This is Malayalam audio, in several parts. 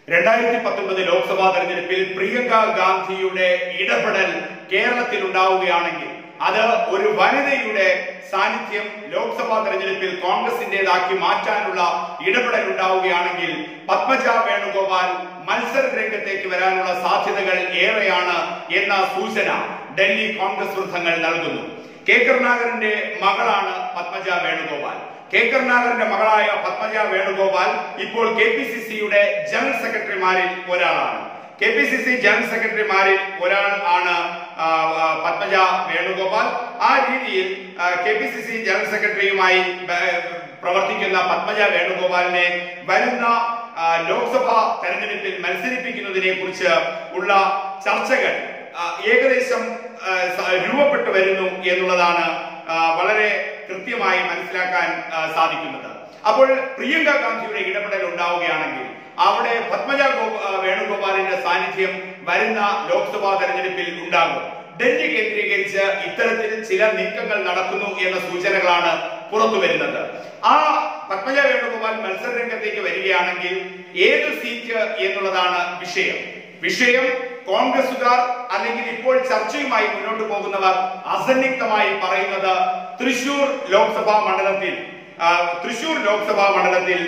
രണ്ടായിരത്തി പത്തൊമ്പത് ലോക്സഭാ തെരഞ്ഞെടുപ്പിൽ പ്രിയങ്ക ഗാന്ധിയുടെ ഇടപെടൽ കേരളത്തിൽ ഉണ്ടാവുകയാണെങ്കിൽ അത് ഒരു വനിതയുടെ സാന്നിധ്യം ലോക്സഭാ തെരഞ്ഞെടുപ്പിൽ കോൺഗ്രസിന്റേതാക്കി മാറ്റാനുള്ള ഇടപെടൽ ഉണ്ടാവുകയാണെങ്കിൽ പത്മജ വേണുഗോപാൽ മത്സര രംഗത്തേക്ക് വരാനുള്ള സാധ്യതകൾ ഏറെയാണ് എന്ന സൂചന ഡൽഹി കോൺഗ്രസ് വൃത്തങ്ങൾ നൽകുന്നു കെ കരുണാകരന്റെ മകളാണ് പത്മജ വേണുഗോപാൽ കെ കരുണാകരന്റെ മകളായ പത്മജ വേണുഗോപാൽ ഇപ്പോൾ കെ പി സി സിയുടെ ജനറൽ സെക്രട്ടറിമാരിൽ ഒരാളാണ് K P C C general സെക്രട്ടറിമാരിൽ ഒരാൾ ആണ് ആ, ആ, പത്മജ വേണുഗോപാൽ ആ രീതിയിൽ K P C C general സെക്രട്ടറിയുമായി ബ- പ്രവർത്തിക്കുന്ന പത്മജ വേണുഗോപാലിനെ വരുന്ന ആ, ലോക്സഭാ തെരഞ്ഞെടുപ്പിൽ മത്സരിപ്പിക്കുന്നതിനെ കുറിച്ച് ഉള്ള ചർച്ചകൾ ആ, ഏകദേശം ആ, സ- രൂപപ്പെട്ടു വരുന്നു എന്നുള്ളതാണ് ആ, വളരെ കൃത്യമായി മനസ്സിലാക്കാൻ ആ, സാധിക്കുന്നത് അപ്പോൾ പ്രിയങ്ക ഗാന്ധിയുടെ ഇടപെടൽ ഉണ്ടാവുകയാണെങ്കിൽ അവിടെ പത്മജ ഗോ- ആ, വേണുഗോപാലിന്റെ സാന്നിധ്യം വരുന്ന ലോക്സഭാ തെരഞ്ഞെടുപ്പിൽ ഉണ്ടാകും ഡൽഹി കേന്ദ്രീകരിച്ച് ഇത്തരത്തിൽ ചില നീക്കങ്ങൾ നടക്കുന്നു എന്ന സൂചനകളാണ് പുറത്തു വരുന്നത് ആ പത്മജ വേണുഗോപാൽ മത്സര രംഗത്തേക്ക് വരികയാണെങ്കിൽ ഏത് സീറ്റ് എന്നുള്ളതാണ് വിഷയം വിഷയം കോൺഗ്രസുകാർ അല്ലെങ്കിൽ ഇപ്പോൾ ചർച്ചയുമായി മുന്നോട്ട് പോകുന്നവർ അസന്നിഗ്ധമായി പറയുന്നത് തൃശൂർ ലോക്സഭാ മണ്ഡലത്തിൽ ആ, തൃശൂർ ലോക്സഭാ മണ്ഡലത്തിൽ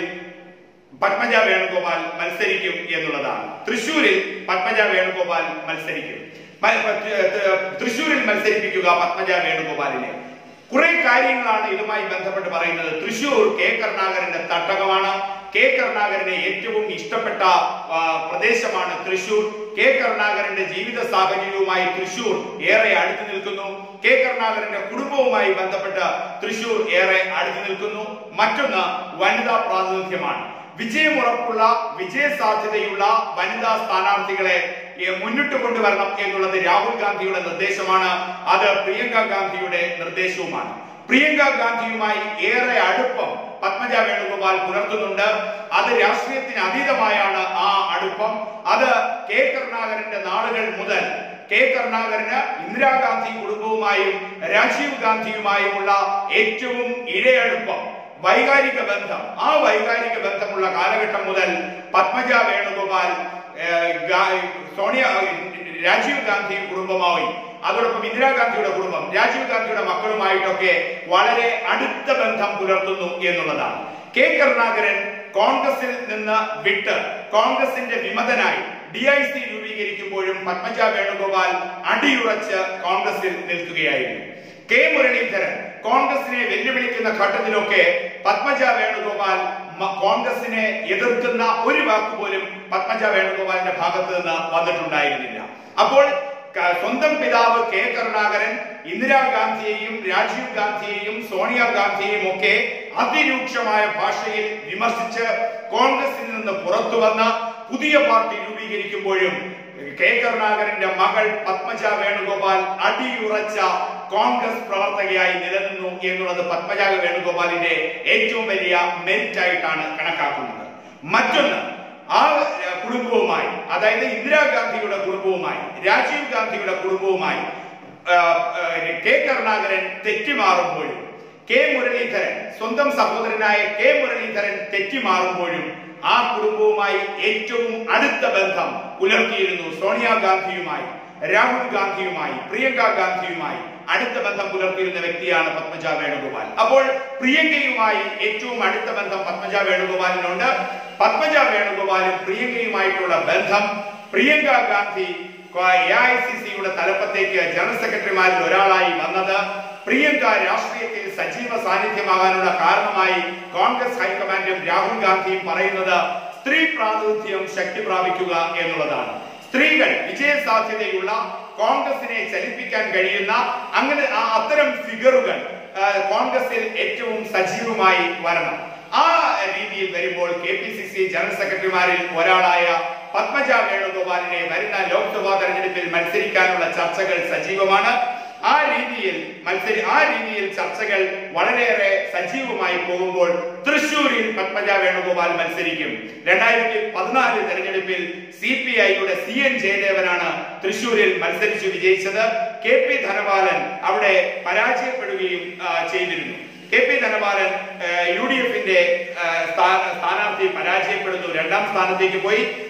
പത്മജ വേണുഗോപാൽ മത്സരിക്കും എന്നുള്ളതാണ് തൃശൂരിൽ പത്മജ വേണുഗോപാൽ മത്സരിക്കും മ- പ- ത- തൃശൂരിൽ മത്സരിപ്പിക്കുക പത്മജ വേണുഗോപാലിനെ കുറെ കാര്യങ്ങളാണ് ഇതുമായി ബന്ധപ്പെട്ട് പറയുന്നത് തൃശൂർ കെ കരുണാകരന്റെ തട്ടകമാണ് കെ കരുണാകരനെ ഏറ്റവും ഇഷ്ടപ്പെട്ട ആ, പ്രദേശമാണ് തൃശൂർ കെ കരുണാകരന്റെ ജീവിത സാഹചര്യവുമായി തൃശൂർ ഏറെ അടുത്തു നിൽക്കുന്നു കെ കരുണാകരന്റെ കുടുംബവുമായി ബന്ധപ്പെട്ട് തൃശൂർ ഏറെ അടുത്തു നിൽക്കുന്നു മറ്റൊന്ന് വനിതാ പ്രാതിനിധ്യമാണ് വിജയമുറപ്പുള്ള വിജയ സാധ്യതയുള്ള വനിതാ സ്ഥാനാർത്ഥികളെ ഏ, മുന്നിട്ട് കൊണ്ടുവരണം എന്നുള്ളത് രാഹുൽ ഗാന്ധിയുടെ നിർദ്ദേശമാണ് അത് പ്രിയങ്ക ഗാന്ധിയുടെ നിർദ്ദേശവുമാണ് പ്രിയങ്ക ഗാന്ധിയുമായി ഏറെ അടുപ്പം പത്മജ വേണുഗോപാൽ പുലർത്തുന്നുണ്ട് അത് രാഷ്ട്രീയത്തിന് അതീതമായാണ് ആ അടുപ്പം അത് കെ കരുണാകരന്റെ നാളുകൾ മുതൽ കെ കരുണാകരന് ഇന്ദിരാഗാന്ധി കുടുംബവുമായും രാജീവ് ഗാന്ധിയുമായുമുള്ള ഏറ്റവും ഇഴയടുപ്പം വൈകാരിക ബന്ധം ആ വൈകാരിക ബന്ധമുള്ള കാലഘട്ടം മുതൽ പത്മജ വേണുഗോപാൽ ഏഹ്, ഗാ- സോണിയ രാജീവ് ഗാന്ധി കുടുംബമായി അതോടൊപ്പം ഇന്ദിരാഗാന്ധിയുടെ കുടുംബം രാജീവ് ഗാന്ധിയുടെ മക്കളുമായിട്ടൊക്കെ വളരെ അടുത്ത ബന്ധം പുലർത്തുന്നു എന്നുള്ളതാണ് കെ കരുണാകരൻ കോൺഗ്രസിൽ നിന്ന് വിട്ട് കോൺഗ്രസിന്റെ വിമതനായി ഡി ഐ സി രൂപീകരിക്കുമ്പോഴും പത്മജ വേണുഗോപാൽ അടിയുറച്ച് കോൺഗ്രസിൽ നിൽക്കുകയായിരുന്നു കെ മുരളീധരൻ കോൺഗ്രസിനെ വെല്ലുവിളിക്കുന്ന ഘട്ടത്തിലൊക്കെ പത്മജ വേണുഗോപാൽ മ- കോൺഗ്രസിനെ എതിർക്കുന്ന ഒരു വാക്ക് പോലും പത്മജ വേണുഗോപാലിന്റെ ഭാഗത്ത് നിന്ന് വന്നിട്ടുണ്ടായിരുന്നില്ല അപ്പോൾ ക- സ്വന്തം പിതാവ് കെ കരുണാകരൻ ഇന്ദിരാഗാന്ധിയെയും രാജീവ് ഗാന്ധിയെയും സോണിയാഗാന്ധിയെയും ഒക്കെ അതിരൂക്ഷമായ ഭാഷയിൽ വിമർശിച്ച് കോൺഗ്രസിൽ നിന്ന് പുറത്തു വന്ന പുതിയ പാർട്ടി രൂപീകരിക്കുമ്പോഴും കെ കരുണാകരന്റെ മകൾ പത്മജ വേണുഗോപാൽ അടിയുറച്ച കോൺഗ്രസ് പ്രവർത്തകയായി നിലനിന്നു എന്നുള്ളത് പത്മജ വേണുഗോപാലിന്റെ ഏറ്റവും വലിയ മെരിറ്റ് ആയിട്ടാണ് കണക്കാക്കുന്നത് മറ്റൊന്ന് ആ ഏഹ്, കുടുംബവുമായി അതായത് ഇന്ദിരാഗാന്ധിയുടെ കുടുംബവുമായി രാജീവ് ഗാന്ധിയുടെ കുടുംബവുമായി ഏഹ്, ഏഹ്, കെ കരുണാകരൻ തെറ്റിമാറുമ്പോഴും കെ മുരളീധരൻ സ്വന്തം സഹോദരനായ കെ മുരളീധരൻ തെറ്റിമാറുമ്പോഴും ആ കുടുംബവുമായി ഏറ്റവും അടുത്ത ബന്ധം പുലർത്തിയിരുന്നു സോണിയാഗാന്ധിയുമായി രാഹുൽ ഗാന്ധിയുമായി പ്രിയങ്ക ഗാന്ധിയുമായി അടുത്ത ബന്ധം പുലർത്തിയിരുന്ന വ്യക്തിയാണ് പത്മജ വേണുഗോപാൽ അപ്പോൾ പ്രിയങ്കയുമായി ഏറ്റവും അടുത്ത ബന്ധം പത്മജ വേണുഗോപാലിനുണ്ട് പത്മജ വേണുഗോപാലും പ്രിയങ്കയുമായിട്ടുള്ള ബന്ധം Priyanka Gandhi A I C സിയുടെ തലപ്പത്തേക്ക് ജനറൽ സെക്രട്ടറിമാരിൽ ഒരാളായി വന്നത് പ്രിയങ്ക രാഷ്ട്രീയത്തിൽ സജീവ സാന്നിധ്യമാകാനുള്ള കാരണമായി കോൺഗ്രസ് ഹൈക്കമാൻഡും രാഹുൽ ഗാന്ധിയും പറയുന്നത് സ്ത്രീ പ്രാതിനിധ്യം ശക്തി പ്രാപിക്കുക എന്നുള്ളതാണ് സ്ത്രീകൾ വിജയ സാധ്യതയുള്ള കോൺഗ്രസിനെ ചലിപ്പിക്കാൻ കഴിയുന്ന അങ്ങനെ ആ അത്തരം ഫിഗറുകൾ ആ, കോൺഗ്രസിൽ ഏറ്റവും സജീവമായി വരണം ആ രീതിയിൽ വരുമ്പോൾ K P C C general സെക്രട്ടറിമാരിൽ ഒരാളായ പത്മജ വേണുഗോപാലിനെ വരുന്ന ലോക്സഭാ തെരഞ്ഞെടുപ്പിൽ മത്സരിക്കാനുള്ള ചർച്ചകൾ സജീവമാണ് ആ രീതിയിൽ മത്സരി ആ രീതിയിൽ ചർച്ചകൾ വളരെയേറെ സജീവമായി പോകുമ്പോൾ തൃശൂരിൽ പത്മജ വേണുഗോപാൽ മത്സരിക്കും രണ്ടായിരത്തി പതിനാല് തെരഞ്ഞെടുപ്പിൽ സി പി ഐയുടെ സി എൻ ജയദേവനാണ് തൃശൂരിൽ മത്സരിച്ചു വിജയിച്ചത് കെ പി ധനപാലൻ അവിടെ പരാജയപ്പെടുകയും ആ, ചെയ്തിരുന്നു K P Dhanapalan U D എഫിന്റെ സ്ഥാനാർത്ഥി പരാജയപ്പെടുന്നു രണ്ടാം സ്ഥാനത്തേക്ക് പോയി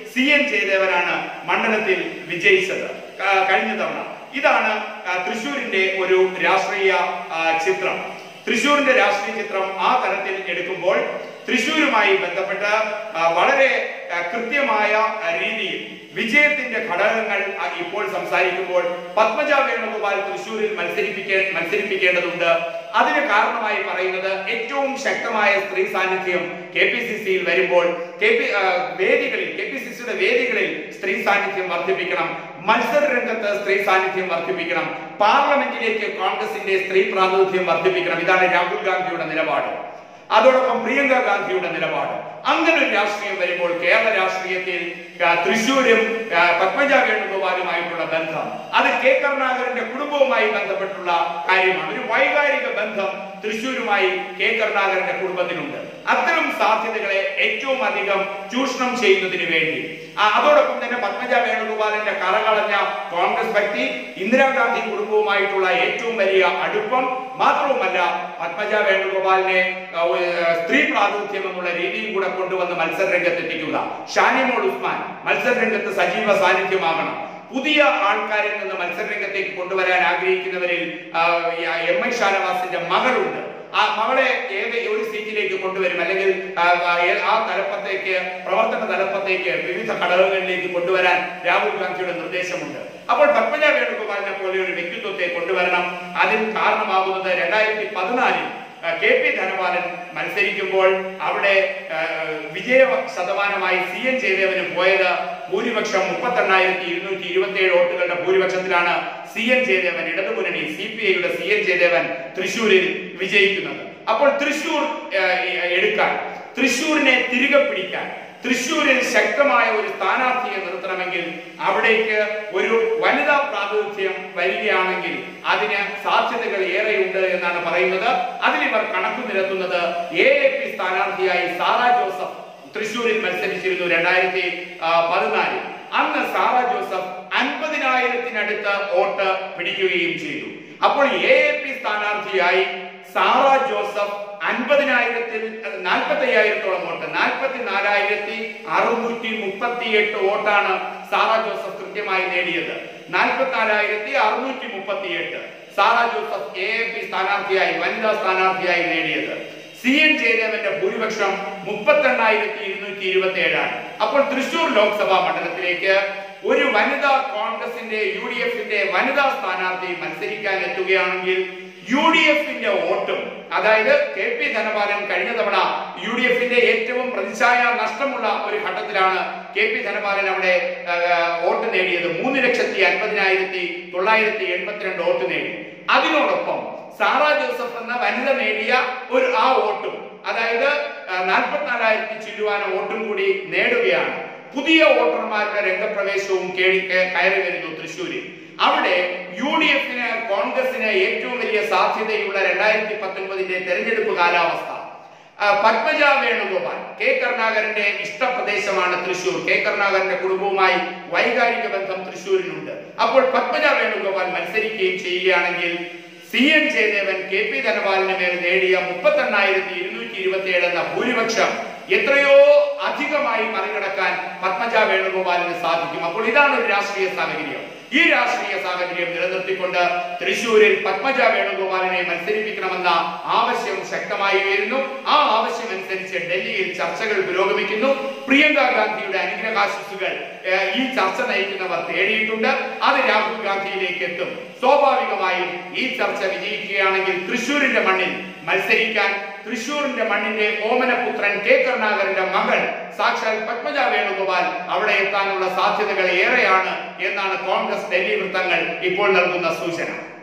സി എൻ ജയദേവനാണ് മണ്ഡലത്തിൽ വിജയിച്ചത് ക- കഴിഞ്ഞ തവണ ഇതാണ് ആ, തൃശ്ശൂരിന്റെ ഒരു രാഷ്ട്രീയ ആ, ചിത്രം തൃശ്ശൂരിന്റെ രാഷ്ട്രീയ ചിത്രം ആ തരത്തിൽ എടുക്കുമ്പോൾ തൃശ്ശൂരുമായി ബന്ധപ്പെട്ട് ആ, വളരെ ആ, കൃത്യമായ ആ, രീതിയിൽ വിജയത്തിന്റെ ഘടകങ്ങൾ ആ, ഇപ്പോൾ സംസാരിക്കുമ്പോൾ പത്മജ വേണുഗോപാൽ തൃശ്ശൂരിൽ മത്സരിപ്പിക്കേ മത്സരിപ്പിക്കേണ്ടതുണ്ട് അതിന് കാരണമായി പറയുന്നത് ഏറ്റവും ശക്തമായ സ്ത്രീ സാന്നിധ്യം കെ പി സി സിയിൽ വരുമ്പോൾ കെ പി ആ, വേദികളിൽ കെ പി സി സിയുടെ വേദികളിൽ സ്ത്രീ സാന്നിധ്യം വർദ്ധിപ്പിക്കണം മത്സര രംഗത്ത് സ്ത്രീ സാന്നിധ്യം വർദ്ധിപ്പിക്കണം പാർലമെന്റിലേക്ക് കോൺഗ്രസിന്റെ സ്ത്രീ പ്രാതിനിധ്യം വർദ്ധിപ്പിക്കണം ഇതാണ് രാഹുൽ ഗാന്ധിയുടെ നിലപാട് അതോടൊപ്പം പ്രിയങ്ക ഗാന്ധിയുടെ നിലപാട് അങ്ങനെ ഒരു രാഷ്ട്രീയം വരുമ്പോൾ കേരള രാഷ്ട്രീയത്തിൽ ആ, തൃശ്ശൂരും ആ, പത്മജ വേണുഗോപാലുമായിട്ടുള്ള ബന്ധം അത് കെ കരുണാകരന്റെ കുടുംബവുമായി ബന്ധപ്പെട്ടുള്ള കാര്യമാണ് ഒരു വൈകാരിക ബന്ധം തൃശ്ശൂരുമായി കെ കരുണാകരന്റെ കുടുംബത്തിനുണ്ട് അത്തരം സാധ്യതകളെ ഏറ്റവും അധികം ചൂഷണം ചെയ്യുന്നതിന് വേണ്ടി ആ, അതോടൊപ്പം തന്നെ പത്മജ വേണുഗോപാലിന്റെ കറകളഞ്ഞ കോൺഗ്രസ് വ്യക്തി ഇന്ദിരാഗാന്ധി കുടുംബവുമായിട്ടുള്ള ഏറ്റവും വലിയ അടുപ്പം മാത്രവുമല്ല പത്മജ വേണുഗോപാലിനെ ആ, ഒരു, ആ, സ്ത്രീ പ്രാതിനിധ്യം എന്നുള്ള രീതിയും കൂടെ കൊണ്ടുവന്ന് മത്സര രംഗത്തെത്തിക്കുക ഷാനിമോൾ ഉസ്മാൻ മത്സര രംഗത്ത് സജീവ സാന്നിധ്യമാകണം പുതിയ ആൾക്കാരിൽ നിന്ന് മത്സര രംഗത്തേക്ക് കൊണ്ടുവരാൻ ആഗ്രഹിക്കുന്നവരിൽ ആ, എം ഐ ഷാനവാസിന്റെ മകളുണ്ട് ആ മകളെ ഏത് ഒരു സീറ്റിലേക്ക് കൊണ്ടുവരും അല്ലെങ്കിൽ ആ, ആ, ഏ- ആ തലപ്പത്തേക്ക് പ്രവർത്തന തലപ്പത്തേക്ക് വിവിധ ഘടകങ്ങളിലേക്ക് കൊണ്ടുവരാൻ രാഹുൽ ഗാന്ധിയുടെ നിർദ്ദേശമുണ്ട് അപ്പോൾ പത്മജ വേണുഗോപാലിനെ പോലെ ഒരു വ്യക്തിത്വത്തെ കൊണ്ടുവരണം അതിന് കാരണമാകുന്നത് രണ്ടായിരത്തി പതിനാലിൽ കെ പി ധനപാലൻ മത്സരിക്കുമ്പോൾ അവിടെ ആ, വിജയ ശതമാനമായി സി എൻ ജയദേവന് പോയത് ഭൂരിപക്ഷം മുപ്പത്തെണ്ണായിരത്തി ഇരുന്നൂറ്റി ഇരുപത്തി ഏഴ് വോട്ടുകളുടെ ഭൂരിപക്ഷത്തിലാണ് സി എൻ ജയദേവൻ ഇടതുമുന്നണി സി പി ഐയുടെ സി എൻ ജയദേവൻ തൃശൂരിൽ വിജയിക്കുന്നത് അപ്പോൾ തൃശൂർ ആ, എടുക്കാൻ തൃശൂരിനെ തിരികെ പിടിക്കാൻ തൃശൂരിൽ ശക്തമായ ഒരു സ്ഥാനാർത്ഥിയെ നിർത്തണമെങ്കിൽ അവിടേക്ക് ഒരു വനിതാ പ്രാതിനിധ്യം വരികയാണെങ്കിൽ അതിന് സാധ്യതകൾ ഏറെയുണ്ട് എന്നാണ് പറയുന്നത് അതിൽ ഇവർ കണക്കു നിരത്തുന്നത് എ എ പി സ്ഥാനാർത്ഥിയായി സാറ ജോസഫ് തൃശൂരിൽ മത്സരിച്ചിരുന്നു രണ്ടായിരത്തി പതിനാലിൽ അന്ന് സാറ ജോസഫ് അൻപതിനായിരത്തിനടുത്ത് വോട്ട് പിടിക്കുകയും ചെയ്തു അപ്പോൾ എ എ പി സ്ഥാനാർത്ഥിയായി സാറ ജോസഫ് അൻപതിനായിരത്തിൽ നാൽപ്പത്തി അയ്യായിരത്തോളം വോട്ട് നാൽപ്പത്തി നാലായിരത്തി അറുന്നൂറ്റി മുപ്പത്തി എട്ട് വോട്ടാണ് സാറ ജോസഫ് കൃത്യമായി നേടിയത് നാൽപ്പത്തി നാലായിരത്തി അറുന്നൂറ്റി മുപ്പത്തി എട്ട് Sara Joseph A A P സ്ഥാനാർത്ഥിയായി വനിതാ സ്ഥാനാർത്ഥിയായി നേടിയത് സി എൻ ജയദേവന്റെ ഭൂരിപക്ഷം മുപ്പത്തെണ്ണായിരത്തി ഇരുന്നൂറ്റി ഇരുപത്തി ഏഴാണ് അപ്പോൾ തൃശൂർ ലോക്സഭാ മണ്ഡലത്തിലേക്ക് ഒരു വനിതാ കോൺഗ്രസിന്റെ യു ഡി എഫിന്റെ വനിതാ സ്ഥാനാർത്ഥി മത്സരിക്കാൻ എത്തുകയാണെങ്കിൽ യു ഡി എഫിന്റെ വോട്ടും അതായത് കെ പി ധനപാലൻ കഴിഞ്ഞ തവണ യു ഡി എഫിന്റെ ഏറ്റവും പ്രതിച്ഛായ നഷ്ടമുള്ള ഒരു ഘട്ടത്തിലാണ് കെ പി ധനപാലൻ അവിടെ ആ, വോട്ട് നേടിയത് മൂന്ന് ലക്ഷത്തി അൻപതിനായിരത്തി തൊള്ളായിരത്തി എൺപത്തിരണ്ട് വോട്ട് നേടി അതിനോടൊപ്പം സാറ ജോസഫ് എന്ന വനിത നേടിയ ഒരു ആ വോട്ടും അതായത് നാൽപ്പത്തിനാലായിരത്തി ചില്ലുവാന വോട്ടും കൂടി നേടുകയാണ് പുതിയ വോട്ടർമാരുടെ രംഗപ്രവേശവും കേറി കേ- കയറി വരുന്നു തൃശ്ശൂരിൽ അവിടെ യു ഡി എഫിന് കോൺഗ്രസിന് ഏറ്റവും വലിയ സാധ്യതയുള്ള രണ്ടായിരത്തി പത്തൊൻപതിന്റെ തെരഞ്ഞെടുപ്പ് കാലാവസ്ഥ ആ, പത്മജ വേണുഗോപാൽ കെ കരുണാകരന്റെ ഇഷ്ടപ്രദേശമാണ് തൃശൂർ കെ കരുണാകരന്റെ കുടുംബവുമായി വൈകാരിക ബന്ധം തൃശൂരിനുണ്ട് അപ്പോൾ പത്മജ വേണുഗോപാൽ മത്സരിക്കുകയും ചെയ്യുകയാണെങ്കിൽ C N Jayadevan K P ധനപാലിന് മേൽ നേടിയ മുപ്പത്തെണ്ണായിരത്തി ഇരുന്നൂറ്റി ഇരുപത്തി ഏഴ് എന്ന ഭൂരിപക്ഷം എത്രയോ അധികമായി മറികടക്കാൻ പത്മജ വേണുഗോപാലിന് സാധിക്കും അപ്പോൾ ഇതാണ് ഒരു രാഷ്ട്രീയ സാഹചര്യം ഈ രാഷ്ട്രീയ സാഹചര്യം നിലനിർത്തിക്കൊണ്ട് തൃശൂരിൽ പത്മജ വേണുഗോപാലിനെ മത്സരിപ്പിക്കണമെന്ന ആവശ്യം ശക്തമായി ഉയരുന്നു ആ ആവശ്യം അനുസരിച്ച് ഡൽഹിയിൽ ചർച്ചകൾ പുരോഗമിക്കുന്നു പ്രിയങ്ക ഗാന്ധിയുടെ അനുഗ്രഹാശിസുകൾ ഏഹ്, ഈ ചർച്ച നയിക്കുന്നവർ തേടിയിട്ടുണ്ട് അത് രാഹുൽ ഗാന്ധിയിലേക്ക് എത്തും സ്വാഭാവികമായും ഈ ചർച്ച വിജയിക്കുകയാണെങ്കിൽ തൃശൂരിന്റെ മണ്ണിൽ മത്സരിക്കാൻ തൃശൂരിന്റെ മണ്ണിന്റെ ഓമനപുത്രൻ കെ കരുണാകരന്റെ മകൾ സാക്ഷാൽ പത്മജ വേണുഗോപാൽ അവിടെ എത്താനുള്ള സാധ്യതകൾ ഏറെയാണ് എന്നാണ് കോൺഗ്രസ് ഡൽഹി വൃത്തങ്ങൾ ഇപ്പോൾ നൽകുന്ന സൂചന